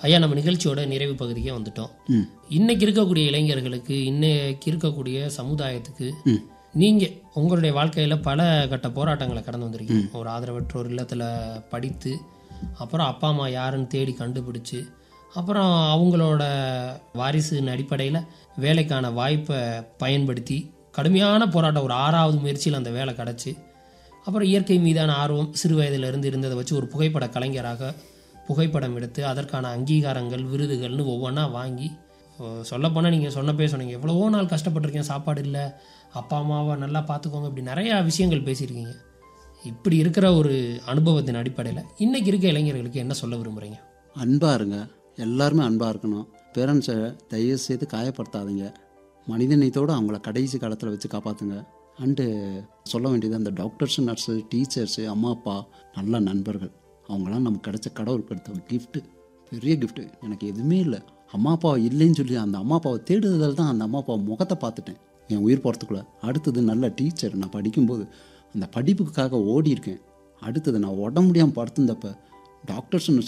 ஐயா நம்ம நிகழ்ச்சியோட நிறைவு பகுதிக்கே வந்துட்டோம் ம் இன்னைக்கு இருக்கக்கூடிய இளைஞர்களுக்கு இன்னைக்கு இருக்கக்கூடிய சமுதாயத்துக்கு ம் நீங்க உங்களுடைய வாழ்க்கையில பல கட்ட போராட்டங்களை கடந்து வந்திருக்கீங்க ஒரு ஆதரவற்றோர் இல்லத்துல படித்து அப்புறம் அப்பா அம்மா யாருன்னு தேடி கண்டுபிடிச்சு அப்புறம் அவங்களோட வாரிசின் அடிப்படையில் வேலைக்கான வாய்ப்பை பயன்படுத்தி கடுமையான போராட்டம் ஒரு ஆறாவது முயற்சியில் அந்த வேலை கிடச்சி அப்புறம் இயற்கை மீதான ஆர்வம் சிறு வயதிலிருந்து இருந்ததை வச்சு ஒரு புகைப்பட கலைஞராக புகைப்படம் எடுத்து அதற்கான அங்கீகாரங்கள் விருதுகள்னு ஒவ்வொன்றா வாங்கி சொல்லப்போனால் நீங்கள் சொன்னப்பே சொன்னீங்க எவ்வளவோ நாள் கஷ்டப்பட்டிருக்கேன் சாப்பாடு இல்லை அப்பா அம்மாவை நல்லா பார்த்துக்கோங்க இப்படி நிறையா விஷயங்கள் பேசியிருக்கீங்க இப்படி இருக்கிற ஒரு அனுபவத்தின் அடிப்படையில் இன்னைக்கு இருக்க இளைஞர்களுக்கு என்ன சொல்ல விரும்புகிறீங்க அன்பாக இருங்க எல்லாருமே அன்பாக இருக்கணும் பேரண்ட்ஸை தயவு செய்து காயப்படுத்தாதீங்க மனிதநேயத்தோடு அவங்கள கடைசி காலத்தில் வச்சு காப்பாற்றுங்க அண்டு சொல்ல வேண்டியது அந்த டாக்டர்ஸு நர்ஸு டீச்சர்ஸு அம்மா அப்பா நல்ல நண்பர்கள் அவங்களாம் நமக்கு கிடைச்ச கடவுள் கொடுத்த கிஃப்ட்டு பெரிய கிஃப்ட்டு எனக்கு எதுவுமே இல்லை அம்மா அப்பா இல்லைன்னு சொல்லி அந்த அம்மா அப்பாவை தேடுதல் தான் அந்த அம்மா அப்பா முகத்தை பார்த்துட்டேன் என் உயிர் போகிறதுக்குள்ள அடுத்தது நல்ல டீச்சர் நான் படிக்கும்போது அந்த படிப்புக்காக ஓடி இருக்கேன் அடுத்தது நான் உடம்பு முடியாமல் படுத்திருந்தப்ப டாக்டர்ஸ்